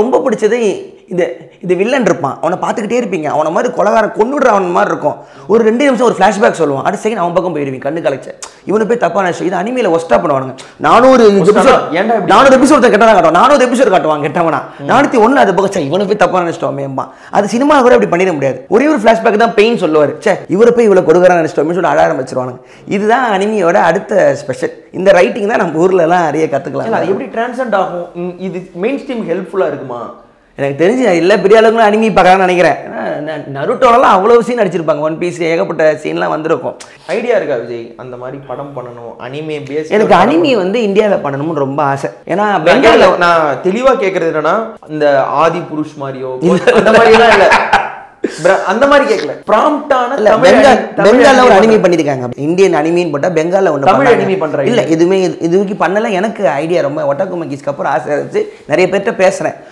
ரொம்ப பிடிச்சது இந்த இந்த வில்லன் இருப்பான் அவனை பார்த்துக்கிட்டே இருப்பீங்க அவனை மாதிரி கொலகாரன் கொண்டுடுற அவன் மாதிரி இருக்கும் ஒரு ரெண்டு நிமிஷம் ஒரு ஃப்ளாஷ்பேக் சொல்லுவான் அடுத்த செகண்ட் அவன் பக்கம் போயிடுவீங்க கண்ணு கலைச்ச இவனை போய் தப்பான விஷயம் இது அனிமையில ஒஸ்டா பண்ணுவானுங்க நானூறு episode- ஏன்டா இப்படி? நானூறு எபிசோட் கெட்டவனா காட்டுவான் நானூறு எபிசோட் காட்டுவான் கெட்டவனா நானூத்தி ஒண்ணு அது பக்கம் சே இவனை போய் தப்பா நினைச்சிட்டோமேம்பா அது சினிமா கூட அப்படி பண்ணிட முடியாது ஒரே ஒரு ஃபிளாஷ்பேக் தான் பெயின் சொல்லுவார் சே இவரை போய் இவ்வளவு கொடுக்குறான்னு நினைச்சிட்டோமே சொல்லி அழ ஆரம்பிச்சிருவானுங்க இதுதான் அனிமியோட அடுத்த ஸ்பெஷல் இந்த ரைட்டிங் தான் நம்ம ஊர்ல எல்லாம் நிறைய இல்ல, கத்துக்கலாம் அது எப்படி டிரான்சென்ட் ஆகும் ம், இது மெயின் ஸ்ட்ரீம் ஹெல்ப்ஃபுல்லா இருக்குமா எனக்கு தெரிஞ்சு இல்லை பெரிய அளவுக்கு அனிமி பார்க்கறான்னு நினைக்கிறேன் ஏன்னா, ந- நருட்டோலலாம் அவ்வளோ சீன் அடிச்சிருப்பாங்க ஒன் பீஸ் ஏகப்பட்ட சீன்லாம் வந்திருக்கும் ஐடியா இருக்கா விஜய் அந்த மாதிரி படம் பண்ணணும் அனிமே பேஸ் எனக்கு அனிமி வந்து இந்தியாவில் பண்ணணும்னு ரொம்ப ஆசை ஏன்னா நான் பெங்காலில் கேக்கல, நான் தெளிவா கேக்குறது என்னன்னா இந்த ஆதி புருஷ் மாதிரியோ அந்த மாதிரி எல்லாம் இல்ல Bra- அந்த மாதிரி கேட்கல ப்ராம்ப்டான இல்ல பெங்கால் பெங்கால்ல ஒரு அனிமி பண்ணிருக்காங்க இந்தியன் அனிமின்னு போட்டா பெங்கால்ல ஒன்று தமிழ் anime பண்றாங்க. இல்ல எதுவுமே இது- இது வரைக்கும் பண்ணல எனக்கு ஐடியா ரொம்ப ஒட்டாக்கு மங்கிஸ்க்கு அப்புறம் ஆசை இருந்துச்சு நிறைய பேர்கிட்ட பேசுறேன்